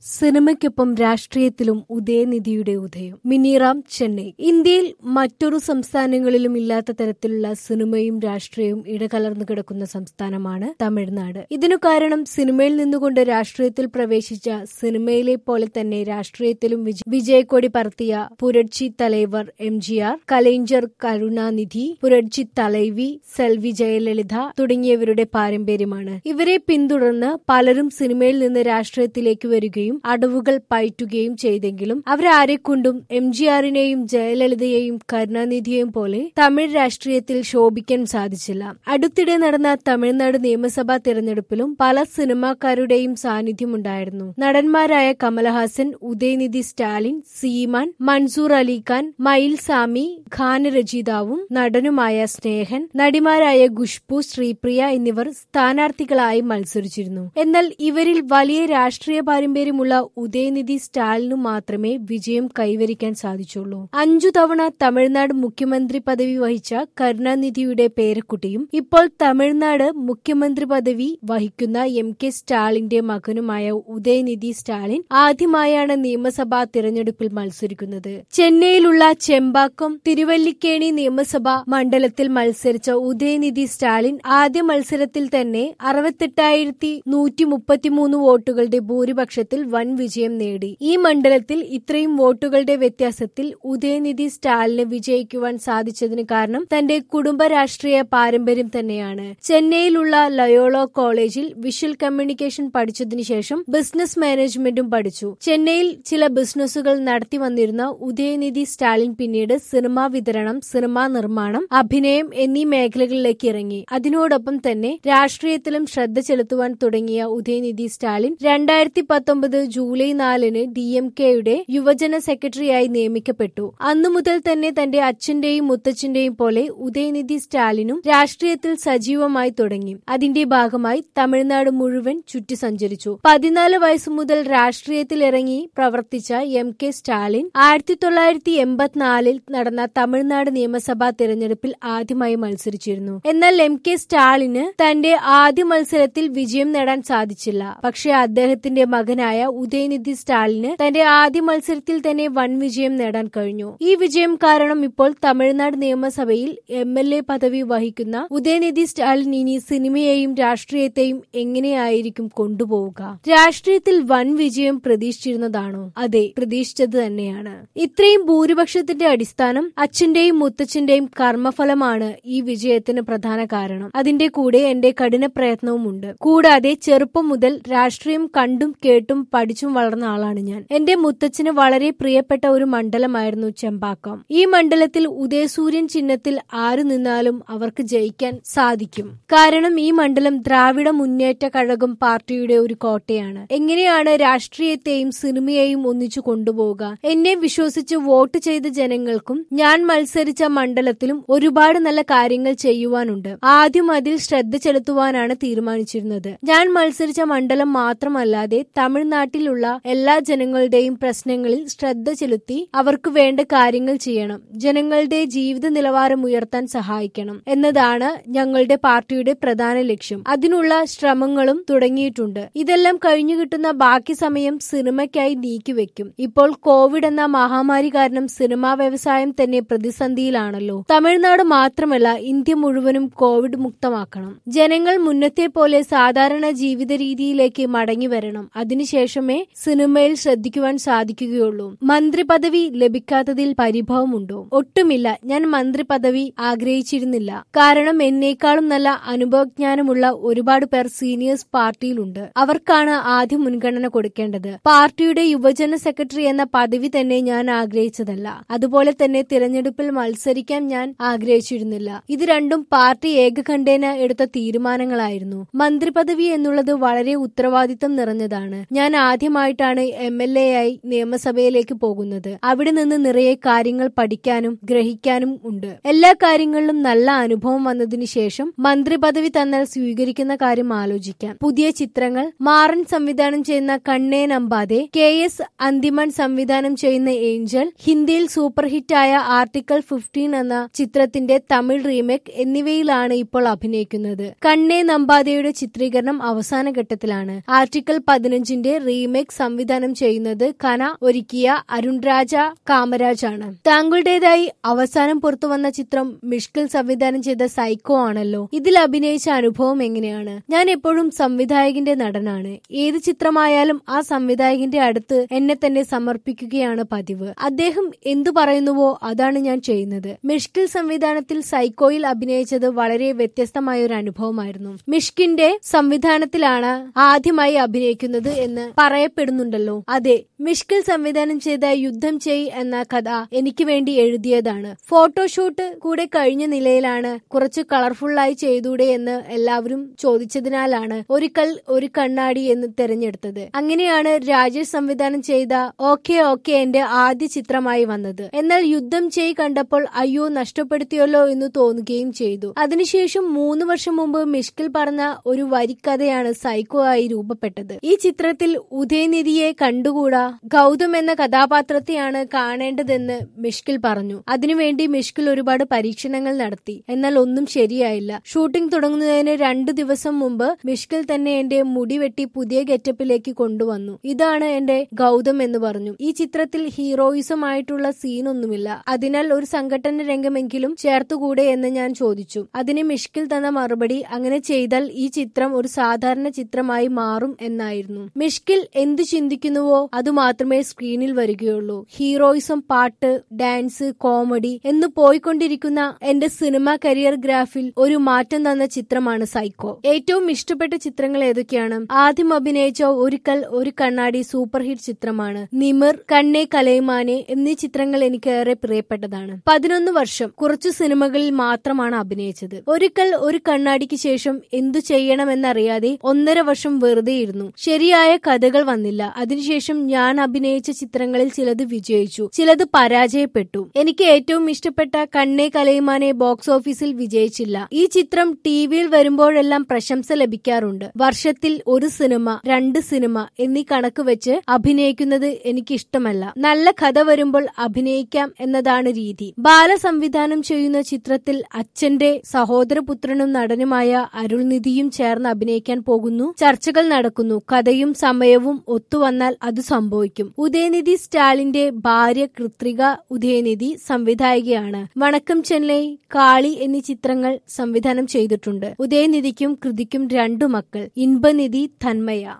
സിനിമയ്ക്കൊപ്പം രാഷ്ട്രീയത്തിലും ഉദയനിധിയുടെ ഉദയം മിനിറാം ചെന്നൈ ഇന്ത്യയിൽ മറ്റൊരു സംസ്ഥാനങ്ങളിലും ഇല്ലാത്ത തരത്തിലുള്ള സിനിമയും രാഷ്ട്രീയവും ഇടകലർന്നു കിടക്കുന്ന സംസ്ഥാനമാണ് തമിഴ്നാട് ഇതിനു കാരണം സിനിമയിൽ നിന്നുകൊണ്ട് രാഷ്ട്രീയത്തിൽ പ്രവേശിച്ച സിനിമയിലെ പോലെ തന്നെ രാഷ്ട്രീയത്തിലും വിജ- വിജയക്കൊടി പറത്തിയ Puratchi Thalaivar M G R Kalaignar Karunanidhi Puratchi Thalaivi Selvi Jayalalithaa തുടങ്ങിയവരുടെ പാരമ്പര്യമാണ് ഇവരെ പിന്തുടർന്ന് പലരും സിനിമയിൽ നിന്ന് രാഷ്ട്രീയത്തിലേക്ക് വരികയും അടവുകൾ പയറ്റുകയും ചെയ്തെങ്കിലും അവരാരെക്കൊണ്ടും എം ജി ആറിനെയും ജയലളിതയെയും കരുണാനിധിയെയും പോലെ തമിഴ് രാഷ്ട്രീയത്തിൽ ശോഭിക്കാൻ സാധിച്ചില്ല അടുത്തിടെ നടന്ന തമിഴ്നാട് നിയമസഭാ തിരഞ്ഞെടുപ്പിലും പല സിനിമാക്കാരുടെയും സാന്നിധ്യമുണ്ടായിരുന്നു നടന്മാരായ കമലഹാസൻ ഉദയനിധി സ്റ്റാലിൻ സീമാൻ മൻസൂർ അലിഖാൻ മയിൽ സാമി ഖാനരചയിതാവും നടനുമായ സ്നേഹൻ നടിമാരായ ഖുഷ്ബു ശ്രീപ്രിയ എന്നിവർ സ്ഥാനാർത്ഥികളായി മത്സരിച്ചിരുന്നു എന്നാൽ ഇവരിൽ വലിയ രാഷ്ട്രീയ പാരമ്പര്യമുള്ള ഉദയനിധി സ്റ്റാലിനു മാത്രമേ വിജയം കൈവരിക്കാൻ സാധിച്ചുള്ളൂ അഞ്ചു തവണ തമിഴ്നാട് മുഖ്യമന്ത്രി പദവി വഹിച്ച കരുണാനിധിയുടെ പേരക്കുട്ടിയും ഇപ്പോൾ തമിഴ്നാട് മുഖ്യമന്ത്രി പദവി വഹിക്കുന്ന എം കെ സ്റ്റാലിന്റെ മകനുമായ ഉദയനിധി സ്റ്റാലിൻ ആദ്യമായാണ് നിയമസഭാ തിരഞ്ഞെടുപ്പിൽ മത്സരിക്കുന്നത് ചെന്നൈയിലുള്ള ചെമ്പാക്കം തിരുവല്ലിക്കേണി നിയമസഭാ മണ്ഡലത്തിൽ മത്സരിച്ച ഉദയനിധി സ്റ്റാലിൻ ആദ്യ മത്സരത്തിൽ തന്നെ അറുപത്തെട്ടായിരത്തി നൂറ്റി മുപ്പത്തിമൂന്ന് വോട്ടുകളുടെ ഭൂരിപക്ഷത്തിൽ വൻ വിജയം നേടി ഈ മണ്ഡലത്തിൽ ഇത്രയും വോട്ടുകളുടെ വ്യത്യാസത്തിൽ ഉദയനിധി സ്റ്റാലിന് വിജയിക്കുവാൻ സാധിച്ചതിന് കാരണം തന്റെ കുടുംബ രാഷ്ട്രീയ പാരമ്പര്യം തന്നെയാണ് ചെന്നൈയിലുള്ള ലയോളോ കോളേജിൽ വിഷ്വൽ കമ്മ്യൂണിക്കേഷൻ പഠിച്ചതിനു ശേഷം ബിസിനസ് മാനേജ്മെന്റും പഠിച്ചു ചെന്നൈയിൽ ചില ബിസിനസ്സുകൾ നടത്തി വന്നിരുന്ന ഉദയനിധി സ്റ്റാലിൻ പിന്നീട് സിനിമാ വിതരണം സിനിമാ നിർമ്മാണം അഭിനയം എന്നീ മേഖലകളിലേക്ക് ഇറങ്ങി അതിനോടൊപ്പം തന്നെ രാഷ്ട്രീയത്തിലും ശ്രദ്ധ ചെലുത്തുവാൻ തുടങ്ങിയ ഉദയനിധി സ്റ്റാലിൻ രണ്ടായിരത്തി പത്തൊമ്പത് ജൂലൈ നാലിന് ഡി എം കെയുടെ യുവജന സെക്രട്ടറിയായി നിയമിക്കപ്പെട്ടു അന്നു മുതൽ തന്നെ തന്റെ അച്ഛന്റെയും മുത്തച്ഛന്റെയും പോലെ ഉദയനിധി സ്റ്റാലിനും രാഷ്ട്രീയത്തിൽ സജീവമായി തുടങ്ങി അതിന്റെ ഭാഗമായി തമിഴ്നാട് മുഴുവൻ ചുറ്റി സഞ്ചരിച്ചു പതിനാല് വയസ്സ് മുതൽ രാഷ്ട്രീയത്തിൽ ഇറങ്ങി പ്രവർത്തിച്ച എം കെ സ്റ്റാലിൻ ആയിരത്തി തൊള്ളായിരത്തി എൺപത്തിനാലിൽ നടന്ന തമിഴ്നാട് നിയമസഭാ തിരഞ്ഞെടുപ്പിൽ ആദ്യമായി മത്സരിച്ചിരുന്നു എന്നാൽ എം കെ സ്റ്റാലിന് തന്റെ ആദ്യ മത്സരത്തിൽ വിജയം നേടാൻ സാധിച്ചില്ല പക്ഷേ അദ്ദേഹത്തിന്റെ മകനായ ഉദയനിധി സ്റ്റാലിന് തന്റെ ആദ്യ മത്സരത്തിൽ തന്നെ വൻ വിജയം നേടാൻ കഴിഞ്ഞു ഈ വിജയം കാരണം ഇപ്പോൾ തമിഴ്നാട് നിയമസഭയിൽ എം എൽ എ പദവി വഹിക്കുന്ന ഉദയനിധി സ്റ്റാലിൻ ഇനി സിനിമയെയും രാഷ്ട്രീയത്തെയും എങ്ങനെയായിരിക്കും കൊണ്ടുപോവുക രാഷ്ട്രീയത്തിൽ വൻ വിജയം പ്രതീക്ഷിച്ചിരുന്നതാണോ അതെ പ്രതീക്ഷിച്ചത് തന്നെയാണ് ഇത്രയും ഭൂരിപക്ഷത്തിന്റെ അടിസ്ഥാനം അച്ഛന്റെയും മുത്തച്ഛന്റെയും കർമ്മഫലമാണ് ഈ വിജയത്തിന് പ്രധാന കാരണം അതിന്റെ കൂടെ എന്റെ കഠിന പ്രയത്നവുമുണ്ട് കൂടാതെ ചെറുപ്പം മുതൽ രാഷ്ട്രീയം കണ്ടും കേട്ടും പഠിച്ചും വളർന്ന ആളാണ് ഞാൻ എന്റെ മുത്തച്ഛന് വളരെ പ്രിയപ്പെട്ട ഒരു മണ്ഡലമായിരുന്നു ചെമ്പാക്കം ഈ മണ്ഡലത്തിൽ ഉദയസൂര്യൻ ചിഹ്നത്തിൽ ആരു നിന്നാലും അവർക്ക് ജയിക്കാൻ സാധിക്കും കാരണം ഈ മണ്ഡലം ദ്രാവിഡ മുന്നേറ്റ കഴകം പാർട്ടിയുടെ ഒരു കോട്ടയാണ് എങ്ങനെയാണ് രാഷ്ട്രീയത്തെയും സിനിമയെയും ഒന്നിച്ചു കൊണ്ടുപോവുക എന്നെ വിശ്വസിച്ച് വോട്ട് ചെയ്ത ജനങ്ങൾക്കും ഞാൻ മത്സരിച്ച മണ്ഡലത്തിലും ഒരുപാട് നല്ല കാര്യങ്ങൾ ചെയ്യുവാനുണ്ട് ആദ്യം അതിൽ ശ്രദ്ധ ചെലുത്തുവാനാണ് തീരുമാനിച്ചിരുന്നത് ഞാൻ മത്സരിച്ച മണ്ഡലം മാത്രമല്ലാതെ തമിഴ്നാട്ടിലുള്ള എല്ലാ ജനങ്ങളുടെയും പ്രശ്നങ്ങളിൽ ശ്രദ്ധ ചെലുത്തി അവർക്ക് വേണ്ട കാര്യങ്ങൾ ചെയ്യണം ജനങ്ങളുടെ ജീവിത നിലവാരം ഉയർത്താൻ സഹായിക്കണം എന്നതാണ് ഞങ്ങളുടെ പാർട്ടിയുടെ പ്രധാന ലക്ഷ്യം അതിനുള്ള ശ്രമങ്ങളും തുടങ്ങിയിട്ടുണ്ട് ഇതെല്ലാം കഴിഞ്ഞു കിട്ടുന്ന ബാക്കി സമയം സിനിമയ്ക്കായി നീക്കിവെക്കും ഇപ്പോൾ കോവിഡ് എന്ന മഹാമാരി കാരണം സിനിമാ വ്യവസായം തന്നെ പ്രതിസന്ധിയിലാണല്ലോ തമിഴ്നാട് മാത്രമല്ല ഇന്ത്യ മുഴുവനും കോവിഡ് മുക്തമാക്കണം ജനങ്ങൾ മുന്നത്തെ പോലെ സാധാരണ ജീവിത രീതിയിലേക്ക് മടങ്ങി വരണം അതിനുശേഷമേ സിനിമയിൽ ശ്രദ്ധിക്കുവാൻ സാധിക്കുകയുള്ളൂ മന്ത്രി പദവി ലഭിക്കാത്തതിൽ പരിഭവമുണ്ടോ ഒട്ടുമില്ല ഞാൻ മന്ത്രി പദവി ആഗ്രഹിച്ചിരുന്നില്ല കാരണം എന്നേക്കാളും നല്ല അനുഭവജ്ഞാനമുള്ള ഒരുപാട് പേർ സീനിയേഴ്സ് പാർട്ടിയിലുണ്ട് അവർക്കാണ് ആദ്യം മുൻഗണന കൊടുക്കേണ്ടത് പാർട്ടിയുടെ യുവജന സെക്രട്ടറി എന്ന പദവി തന്നെ ഞാൻ ആഗ്രഹിച്ചതല്ല അതുപോലെ തന്നെ തിരഞ്ഞെടുപ്പിൽ മത്സരിക്കാൻ ഞാൻ ആഗ്രഹിച്ചിരുന്നില്ല ഇത് രണ്ടും പാർട്ടി ഏകകണ്ഠേന എടുത്ത തീരുമാനങ്ങളായിരുന്നു മന്ത്രി പദവി എന്നുള്ളത് വളരെ ഉത്തരവാദിത്തം നിറഞ്ഞതാണ് ഞാൻ ആദ്യമായിട്ടാണ് എം എൽ എ ആയി നിയമസഭയിലേക്ക് പോകുന്നത് അവിടെ നിന്ന് നിറയെ കാര്യങ്ങൾ പഠിക്കാനും ഗ്രഹിക്കാനും ഉണ്ട് എല്ലാ കാര്യങ്ങളിലും നല്ല അനുഭവം വന്നതിന് ശേഷം മന്ത്രി പദവി തന്നാൽ സ്വീകരിക്കുന്ന കാര്യം ആലോചിക്കാം പുതിയ ചിത്രങ്ങൾ മാറൻ സംവിധാനം ചെയ്യുന്ന കണ്ണേ നമ്പാതെ കെ എസ് അന്തിമൺ സംവിധാനം ചെയ്യുന്ന ഏഞ്ചൽ ഹിന്ദിയിൽ സൂപ്പർ ഹിറ്റായ ആർട്ടിക്കിൾ ഫിഫ്റ്റീൻ എന്ന ചിത്രത്തിന്റെ തമിഴ് റീമേക്ക് എന്നിവയിലാണ് ഇപ്പോൾ അഭിനയിക്കുന്നത് കണ്ണേ നമ്പാതെയുടെ ചിത്രീകരണം അവസാന ഘട്ടത്തിലാണ് ആർട്ടിക്കിൾ പതിനഞ്ചിന്റെ റീമേക്ക് സംവിധാനം ചെയ്യുന്നത് കന ഒരുക്കിയ അരുൺ രാജ കാമരാജ് ആണ് താങ്കളുടേതായി അവസാനം പുറത്തുവന്ന ചിത്രം മിഷ്കിൽ സംവിധാനം ചെയ്ത സൈക്കോ ആണല്ലോ ഇതിൽ അഭിനയിച്ച അനുഭവം എങ്ങനെയാണ് ഞാൻ എപ്പോഴും സംവിധായകന്റെ നടനാണ് ഏത് ചിത്രമായാലും ആ സംവിധായകന്റെ അടുത്ത് എന്നെ തന്നെ സമർപ്പിക്കുകയാണ് പതിവ് അദ്ദേഹം എന്തു പറയുന്നുവോ അതാണ് ഞാൻ ചെയ്യുന്നത് മിഷ്കിൽ സംവിധാനത്തിൽ സൈക്കോയിൽ അഭിനയിച്ചത് വളരെ വ്യത്യസ്തമായ ഒരു അനുഭവമായിരുന്നു മിഷ്കിന്റെ സംവിധാനത്തിലാണ് ആദ്യമായി അഭിനയിക്കുന്നത് എന്ന് പറയപ്പെടുന്നുണ്ടല്ലോ അതെ മിഷ്കിൽ സംവിധാനം ചെയ്ത യുദ്ധം ചെയ് എന്ന കഥ എനിക്ക് വേണ്ടി എഴുതിയതാണ് ഫോട്ടോഷൂട്ട് കൂടെ കഴിഞ്ഞ നിലയിലാണ് കുറച്ച് കളർഫുള്ളായി ചെയ്തൂടെ എന്ന് എല്ലാവരും ചോദിച്ചതിനാലാണ് ഒരു കൽ ഒരു കണ്ണാടി എന്ന് തെരഞ്ഞെടുത്തത് അങ്ങനെയാണ് രാജേഷ് സംവിധാനം ചെയ്ത ഓക്കെ ഓക്കെ എന്റെ ആദ്യ ചിത്രമായി വന്നത് എന്നാൽ യുദ്ധം ചെയ് കണ്ടപ്പോൾ അയ്യോ നഷ്ടപ്പെടുത്തിയല്ലോ എന്ന് തോന്നുകയും ചെയ്തു അതിനുശേഷം മൂന്ന് വർഷം മുമ്പ് മിഷ്കിൽ പറഞ്ഞ ഒരു വരിക്കഥയാണ് സൈക്കോ ആയി രൂപപ്പെട്ടത് ഈ ചിത്രത്തിൽ ഉദയനിധിയെ കണ്ടുകൂടാ ഗൗതം എന്ന കഥാപാത്രത്തെയാണ് കാണേണ്ടതെന്ന് മിഷ്കിൽ പറഞ്ഞു അതിനുവേണ്ടി മിഷ്കിൽ ഒരുപാട് പരീക്ഷണങ്ങൾ നടത്തി എന്നാൽ ഒന്നും ശരിയായില്ല ഷൂട്ടിംഗ് തുടങ്ങുന്നതിന് രണ്ടു ദിവസം മുമ്പ് മിഷ്കിൽ തന്നെ എന്റെ മുടി വെട്ടി പുതിയ ഗെറ്റപ്പിലേക്ക് കൊണ്ടുവന്നു ഇതാണ് എന്റെ ഗൗതം എന്ന് പറഞ്ഞു ഈ ചിത്രത്തിൽ ഹീറോയിസം ആയിട്ടുള്ള സീനൊന്നുമില്ല അതിനാൽ ഒരു സംഘടന രംഗമെങ്കിലും ചേർത്തുകൂടെ എന്ന് ഞാൻ ചോദിച്ചു അതിന് മിഷ്കിൽ തന്ന മറുപടി അങ്ങനെ ചെയ്താൽ ഈ ചിത്രം ഒരു സാധാരണ ചിത്രമായി മാറും എന്നായിരുന്നു മിഷ്കിൽ എന്ത് ചിന്തിക്കുന്നുവോ അത് മാത്രമേ സ്ക്രീനിൽ വരികയുള്ളൂ ഹീറോയിസം പാട്ട് ഡാൻസ് കോമഡി എന്ന് പോയിക്കൊണ്ടിരിക്കുന്ന എന്റെ സിനിമ കരിയർ ഗ്രാഫിൽ ഒരു മാറ്റം തന്ന ചിത്രമാണ് സൈക്കോ ഏറ്റവും ഇഷ്ടപ്പെട്ട ചിത്രങ്ങൾ ഏതൊക്കെയാണ് ആദ്യം അഭിനയിച്ച ഒരു കൽ ഒരു കണ്ണാടി സൂപ്പർ ഹിറ്റ് ചിത്രമാണ് നിമിർ കണ്ണേ കലൈമാനെ എന്നീ ചിത്രങ്ങൾ എനിക്ക് ഏറെ പ്രിയപ്പെട്ടതാണ് പതിനൊന്ന് വർഷം കുറച്ചു സിനിമകളിൽ മാത്രമാണ് അഭിനയിച്ചത് ഒരിക്കൽ ഒരു കണ്ണാടിക്ക് ശേഷം എന്തു ചെയ്യണമെന്നറിയാതെ ഒന്നര വർഷം വെറുതെ ഇരുന്നു ശരിയായ കഥകൾ വന്നില്ല അതിനുശേഷം ഞാൻ അഭിനയിച്ച ചിത്രങ്ങളിൽ ചിലത് വിജയിച്ചു ചിലത് പരാജയപ്പെട്ടു എനിക്ക് ഏറ്റവും ഇഷ്ടപ്പെട്ട കണ്ണേ കലയുമാനെ ബോക്സ് ഓഫീസിൽ വിജയിച്ചില്ല ഈ ചിത്രം ടി വിയിൽ വരുമ്പോഴെല്ലാം പ്രശംസ ലഭിക്കാറുണ്ട് വർഷത്തിൽ ഒരു സിനിമ രണ്ട് സിനിമ എന്നീ കണക്ക് വെച്ച് അഭിനയിക്കുന്നത് എനിക്ക് ഇഷ്ടമല്ല നല്ല കഥ വരുമ്പോൾ അഭിനയിക്കാം എന്നതാണ് രീതി ബാല സംവിധാനം ചെയ്യുന്ന ചിത്രത്തിൽ അച്ഛന്റെ സഹോദരപുത്രനും നടനുമായ അരുൾനിധിയും ചേർന്ന് അഭിനയിക്കാൻ പോകുന്നു ചർച്ചകൾ നടക്കുന്നു കഥയും സമയവും ഒത്തുവന്നാൽ അത് സംഭവിക്കും ഉദയനിധി സ്റ്റാലിന്റെ ഭാര്യ കൃത്രിക ഉദയനിധി സംവിധായികയാണ് വണക്കം ചെന്നൈ കാളി എന്നീ ചിത്രങ്ങൾ സംവിധാനം ചെയ്തിട്ടുണ്ട് ഉദയനിധിക്കും കൃതിക്കും രണ്ടു മക്കൾ ഇൻപനിധി തന്മയ